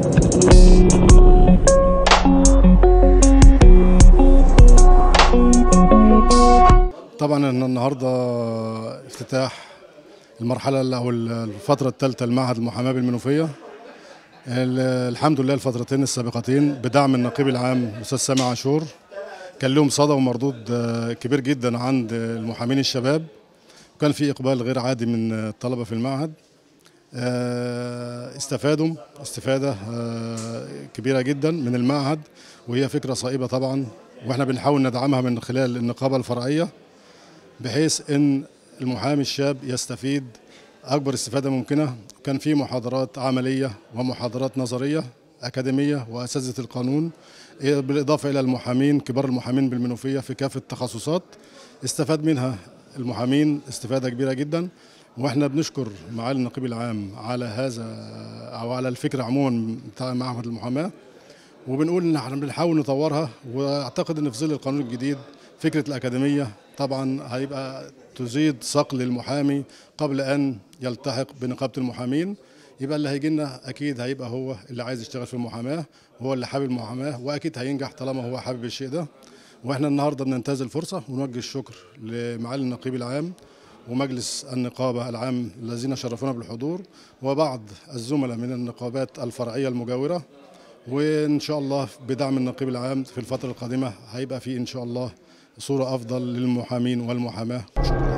طبعا إحنا النهارده افتتاح المرحله او الفتره الثالثه لمعهد المحاماه بالمنوفيه ال- الحمد لله الفترتين السابقتين بدعم النقيب العام الاستاذ سامي عاشور كان لهم صدى ومردود آه، كبير جدا عند المحامين الشباب وكان في اقبال غير عادي من الطلبه في المعهد آه، استفادوا استفاده آه، كبيره جدا من المعهد وهي فكره صائبه طبعا واحنا بنحاول ندعمها من خلال النقابه الفرعيه بحيث ان المحامي الشاب يستفيد اكبر استفاده ممكنه كان في محاضرات عمليه ومحاضرات نظريه اكاديميه واساتذه القانون إيه بالاضافه الى المحامين كبار المحامين بالمنوفيه في كافه التخصصات استفاد منها المحامين استفاده كبيره جدا واحنا بنشكر معالي النقيب العام على هذا او على الفكره عموما بتاع معهد المحاماه وبنقول ان احنا بنحاول نطورها واعتقد ان في ظل القانون الجديد فكره الاكاديميه طبعا هيبقى تزيد صقل المحامي قبل ان يلتحق بنقابه المحامين يبقى اللي هيجي لنا اكيد هيبقى هو اللي عايز يشتغل في المحاماه هو اللي حابب المحاماه واكيد هينجح طالما هو حابب الشيء ده واحنا النهارده بننتهز الفرصه ونوجه الشكر لمعالي النقيب العام ومجلس النقابه العام الذين شرفونا بالحضور وبعض الزملاء من النقابات الفرعيه المجاوره وان شاء الله بدعم النقيب العام في الفتره القادمه هيبقى في ان شاء الله صوره افضل للمحامين والمحاماه شكرا